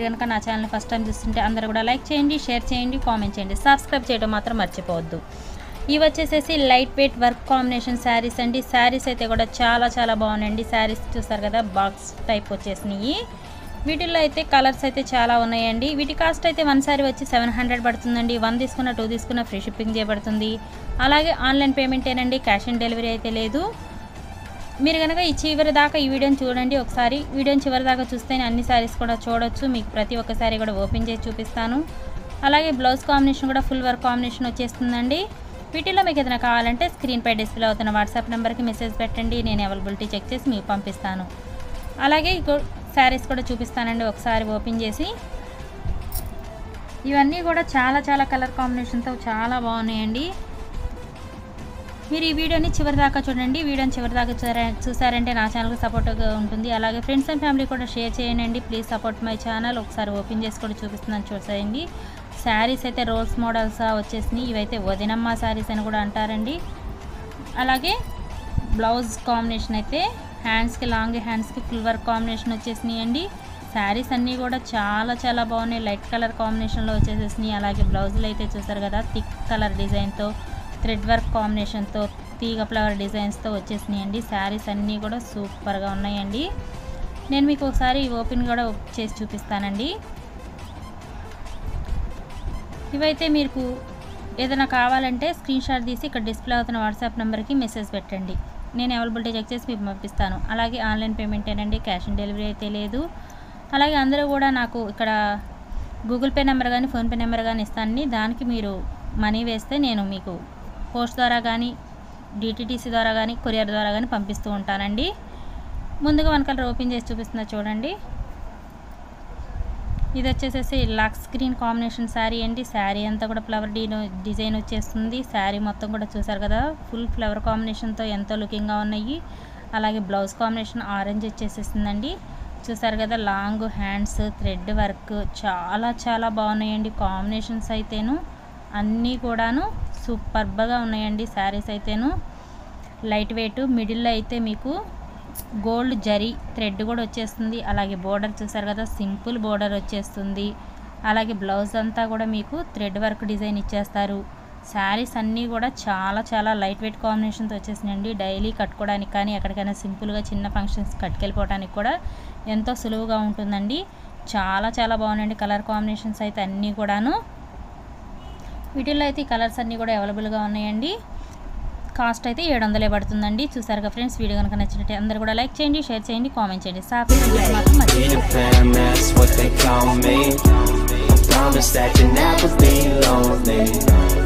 కనుక నా channel first time చూస్తుంటే అందరూ కూడా లైక్ చేయండి షేర్ చేయండి కామెంట్ చేయండి సబ్స్క్రైబ్ చేయడం మాత్రం మర్చిపోవద్దు ఇవి వచ్చేసేసి light weight work combination saris అండి శారీస్ అయితే కూడా చాలా చాలా బాగున్నాయండి శారీస్ చూస్తారు కదా బాక్స్ టైప్ వచ్చేసినాయి వీటిల్లో అయితే కలర్స్ అయితే చాలా ఉన్నాయండి వీటి కాస్ట్ అయితే వన్ సారీ వచ్చి సెవెన్ హండ్రెడ్ పడుతుందండి వన్ తీసుకున్న టూ తీసుకున్న ఫ్రీ షిప్పింగ్ చేయబడుతుంది అలాగే ఆన్లైన్ పేమెంటేనండి క్యాష్ ఆన్ డెలివరీ అయితే లేదు మీరు కనుక ఈ చివరి దాకా ఈ వీడియోని చూడండి ఒకసారి వీడియోని చివరి దాకా చూస్తేనే అన్ని శారీస్ కూడా చూడొచ్చు మీకు ప్రతి ఒక్క శారీ కూడా ఓపెన్ చేసి చూపిస్తాను అలాగే బ్లౌజ్ కాంబినేషన్ కూడా ఫుల్ వర్క్ కాంబినేషన్ వచ్చేస్తుందండి వీటిలో మీకు ఏదైనా కావాలంటే స్క్రీన్పై డిస్ప్లే అవుతున్న వాట్సాప్ నెంబర్కి మెసేజ్ పెట్టండి నేను అవైలబిలిటీ చెక్ చేసి మీకు పంపిస్తాను అలాగే శారీస్ కూడా చూపిస్తానండి ఒకసారి ఓపెన్ చేసి ఇవన్నీ కూడా చాలా చాలా కలర్ కాంబినేషన్తో చాలా బాగున్నాయండి మీరు ఈ వీడియోని చివరి దాకా చూడండి వీడియోని చివరి దాకా చూసారా- చూసారంటే నా ఛానల్కి సపోర్ట్గా ఉంటుంది అలాగే ఫ్రెండ్స్ అండ్ ఫ్యామిలీ కూడా షేర్ చేయండి ప్లీజ్ సపోర్ట్ మై ఛానల్ ఒకసారి ఓపెన్ చేసి కూడా చూపిస్తున్నాను చూసేయండి శారీస్ అయితే రోల్స్ మోడల్స్ వచ్చేసినాయి ఇవైతే వదినమ్మ శారీస్ అని కూడా అంటారండి అలాగే బ్లౌజ్ కాంబినేషన్ అయితే హ్యాండ్స్కి లాంగ్ హ్యాండ్స్కి ఫుల్ వర్క్ కాంబినేషన్ వచ్చేసినాయి అండి శారీస్ అన్నీ కూడా చాలా చాలా బాగున్నాయి లైట్ కలర్ కాంబినేషన్లో వచ్చేసేసినాయి అలాగే బ్లౌజులు అయితే చూసారు కదా థిక్ కలర్ డిజైన్తో థ్రెడ్ వర్క్ కాంబినేషన్తో తీగ ఫ్లవర్ డిజైన్స్తో వచ్చేసినాయి అండి శారీస్ అన్నీ కూడా సూపర్గా ఉన్నాయండి నేను మీకు ఒకసారి ఓపెన్ కూడా చేసి చూపిస్తానండి ఇవైతే మీకు ఏదైనా కావాలంటే స్క్రీన్ షాట్ తీసి ఇక్కడ డిస్ప్లే అవుతున్న వాట్సాప్ నెంబర్కి మెసేజ్ పెట్టండి నేను అవైలబిలిటీ చెక్ చేసి మీకు పంపిస్తాను అలాగే ఆన్లైన్ పేమెంట్ ఏనండి క్యాష్ ఆన్ డెలివరీ అయితే లేదు అలాగే అందరూ కూడా నాకు ఇక్కడ గూగుల్ పే నెంబర్ కానీ ఫోన్పే నెంబర్ కానీ ఇస్తానండి దానికి మీరు మనీ వేస్తే నేను మీకు పోస్ట్ ద్వారా కానీ డిటిటీసీ ద్వారా కానీ కొరియర్ ద్వారా కానీ పంపిస్తూ ఉంటానండి ముందుగా వన్ కలర్ ఓపెన్ చేసి చూపిస్తున్నా చూడండి ఇది వచ్చేసేసి లక్స్ గ్రీన్ కాంబినేషన్ శారీ అండి శారీ అంతా కూడా ఫ్లవర్ డీ డిజైన్ వచ్చేస్తుంది శారీ మొత్తం కూడా చూసారు కదా ఫుల్ ఫ్లవర్ కాంబినేషన్తో ఎంతో లుకింగ్గా ఉన్నాయి అలాగే బ్లౌజ్ కాంబినేషన్ ఆరెంజ్ వచ్చేసేసిందండి చూసారు కదా లాంగ్ హ్యాండ్స్ థ్రెడ్ వర్క్ చాలా చాలా బాగున్నాయండి కాంబినేషన్స్ అయితేను అన్నీ కూడాను సూపర్బ్గా ఉన్నాయండి శారీస్ అయితేను లైట్ వెయిట్ మిడిల్లో అయితే మీకు గోల్డ్ జరీ థ్రెడ్ కూడా వచ్చేస్తుంది అలాగే బోర్డర్ చూసారు కదా సింపుల్ బోర్డర్ వచ్చేస్తుంది అలాగే బ్లౌజ్ అంతా కూడా మీకు థ్రెడ్ వర్క్ డిజైన్ ఇచ్చేస్తారు శారీస్ అన్నీ కూడా చాలా చాలా లైట్ వెయిట్ కాంబినేషన్తో వచ్చేసినాయండి డైలీ కట్టుకోవడానికి కానీ ఎక్కడికైనా సింపుల్గా చిన్న ఫంక్షన్స్ కట్టుకెళ్ళిపోవడానికి కూడా ఎంతో సులువుగా ఉంటుందండి చాలా చాలా బాగున్నాయండి కలర్ కాంబినేషన్స్ అయితే అన్నీ కూడాను వీటిల్లో అయితే ఈ కలర్స్ అన్నీ కూడా అవైలబుల్గా ఉన్నాయండి కాస్ట్ అయితే ఏడు వందలే పడుతుందండి చూసారుగా ఫ్రెండ్స్ వీడియో కనుక నచ్చినట్టు అందరూ కూడా లైక్ చేయండి షేర్ చేయండి కామెంట్ చేయండి సబ్స్క్రైబ్ చేయడం మాత్రం మర్చిపోవద్దు. Peter Pan, that's what they call me. I promise that you never be lonely.